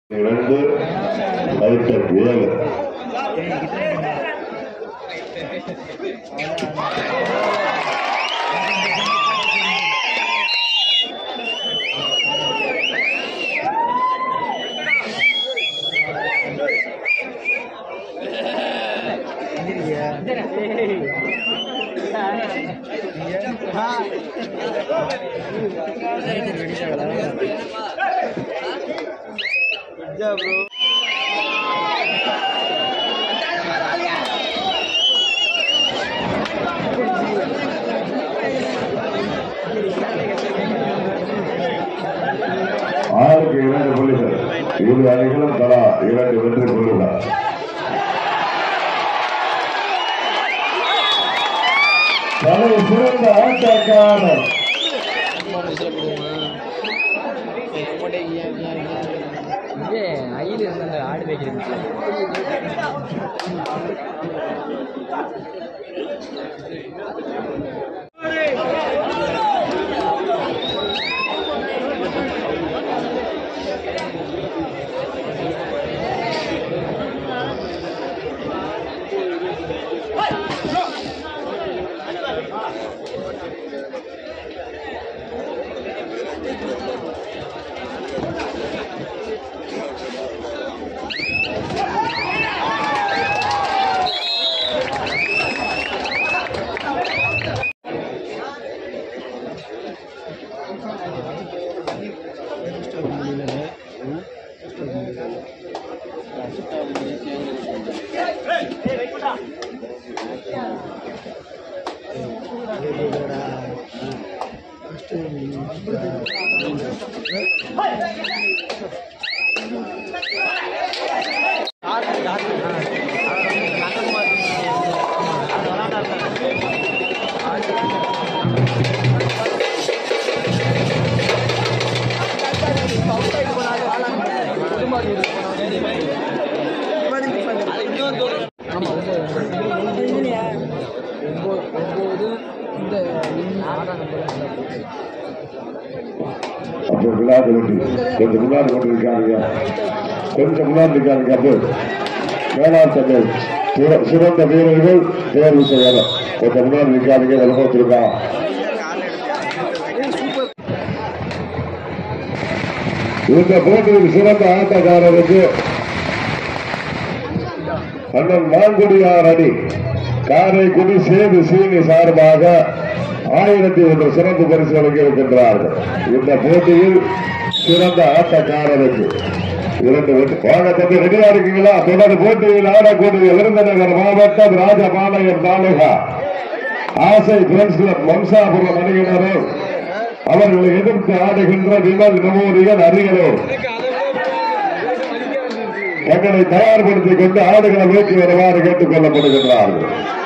இரண்டு லைட்டர் ஏழு ஆறுக்கு இரண்டு புள்ளிகள் இரு அணிகளும் தலா இரண்டு வெற்றி புள்ளிகள் தலை சிறந்த ஆட்டக்காரர் இங்கே ஐயில் இருந்த அந்த ஆடு மேய்க்கிறது ஒம்பது ஒம்பது இந்த ஆறாம் நம்பர் அப்போ விளையாட்டு வெற்றி கொஞ்சம் முன்னாடி கொண்டு இருக்காங்க கொஞ்சம் முன்னாடி இருக்காங்க அப்போ வேளாண் சந்தை சிற- சிறந்த வீரர்கள் தேர்வு செய்யலாம் கொஞ்சம் முன்னாடி நிற்காதீங்க வலுப்படுத்திருக்கா இந்த போட்டியில் சிறந்த ஆட்டக்காரருக்கு அண்ணன் மாங்குடியார் அணி காரைக்குடி சேது சீனி சார்பாக ஆயிரத்தி ஒன்று சிறப்பு பரிசு வழங்கி இருக்கின்றார்கள் இந்த போட்டியில் சிறந்த ஆட்டக்காரருக்கு இரண்டு வெற்றி வாங்க தம்பி ரெடியா இருக்கீங்களா தொடர் போட்டியில் ஆடக்கூடிய விருதுநகர் மாவட்டம் ராஜபாளையம் தாலுகா ஆசை பிரெண்ட்ஸ் கிளப் வம்சாபுரம் அணியினரும் அவர்களை எதிர்த்து ஆடுகின்ற விமல் மெமோரியல் அரியலூர் தங்களை தயார்படுத்திக் கொண்டு ஆடுகளை நோக்கி வருமாறு கேட்டுக் கொள்ளப்படுகின்றார்கள்